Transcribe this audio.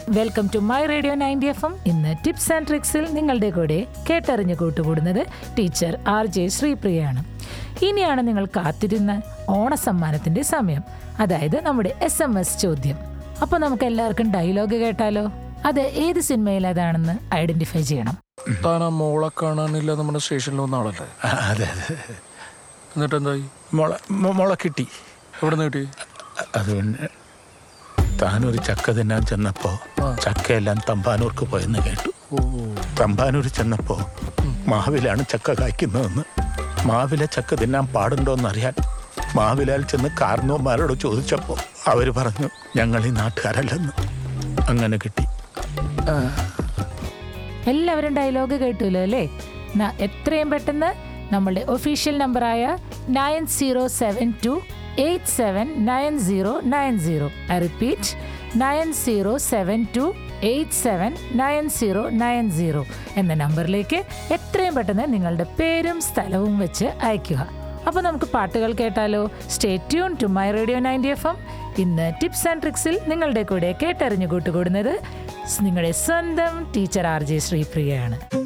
welcome to my radio ninety F M ഇന്ന് tips and ട്രിക്സിൽ നിങ്ങളുടെ കൂടെ കേട്ടറിഞ്ഞു കൂട്ടുകൂടുന്നത് ടീച്ചർ ആർ ജെ ശ്രീപ്രിയയാണ് ഇനിയാണ് നിങ്ങൾ കാത്തിരുന്ന ഓണസമ്മാനത്തിന്റെ സമയം അതായത് നമ്മുടെ എസ് എം എസ് ചോദ്യം അപ്പോൾ നമുക്ക് എല്ലാവർക്കും ഡയലോഗ് കേട്ടാലോ അത് ഏത് സിനിമയിലേതാണെന്ന് ഐഡന്റിഫൈ ചെയ്യണം താൻ ആ മോളെ കാണാനില്ല നമ്മുടെ സ്റ്റേഷനിൽ വന്ന ആളല്ലേ ആ, അതെ അതെ എന്നിട്ട് എന്തായി മുള മു- മുള കിട്ടി എവിടെ നിന്ന് കിട്ടി അ- അത് പിന്നെ താനൊരു ചക്ക തിന്നാൻ ചെന്നപ്പോ ചക്കയെല്ലാം തമ്പാനൂർക്ക് പോയെന്ന് കേട്ടു തമ്പാനൂർ ചെന്നപ്പോ മാവിലാണ് ചക്ക കായ്ക്കുന്നതെന്ന് മാവിലെ ചക്ക തിന്നാൻ പാടുണ്ടോന്നറിയാൻ മാവിലാൽ ചെന്ന് കാർന്നോന്മാരോട് ചോദിച്ചപ്പോ അവര് പറഞ്ഞു ഞങ്ങൾ ഈ നാട്ടുകാരല്ലെന്ന് അങ്ങനെ കിട്ടി എല്ലാവരും ഡയലോഗ് കേട്ടുല്ലോ അല്ലേ എന്നാ എത്രയും പെട്ടെന്ന് നമ്മളുടെ ഒഫീഷ്യൽ നമ്പറായ nine zero seven two eight seven nine zero nine zero I repeat nine zero seven two eight seven nine zero nine zero എന്ന നമ്പറിലേക്ക് എത്രയും പെട്ടെന്ന് നിങ്ങളുടെ പേരും സ്ഥലവും വെച്ച് അയയ്ക്കുക അപ്പോൾ നമുക്ക് പാട്ടുകൾ കേട്ടാലോ stay tune to my radio ninety F M ഇന്ന് ടിപ്സ് ആൻഡ് ട്രിക്സിൽ നിങ്ങളുടെ കൂടെ കേട്ടറിഞ്ഞു കൂട്ടുകൂടുന്നത് നിങ്ങളുടെ സ്വന്തം ടീച്ചർ ആർ ജെ ശ്രീപ്രിയയാണ്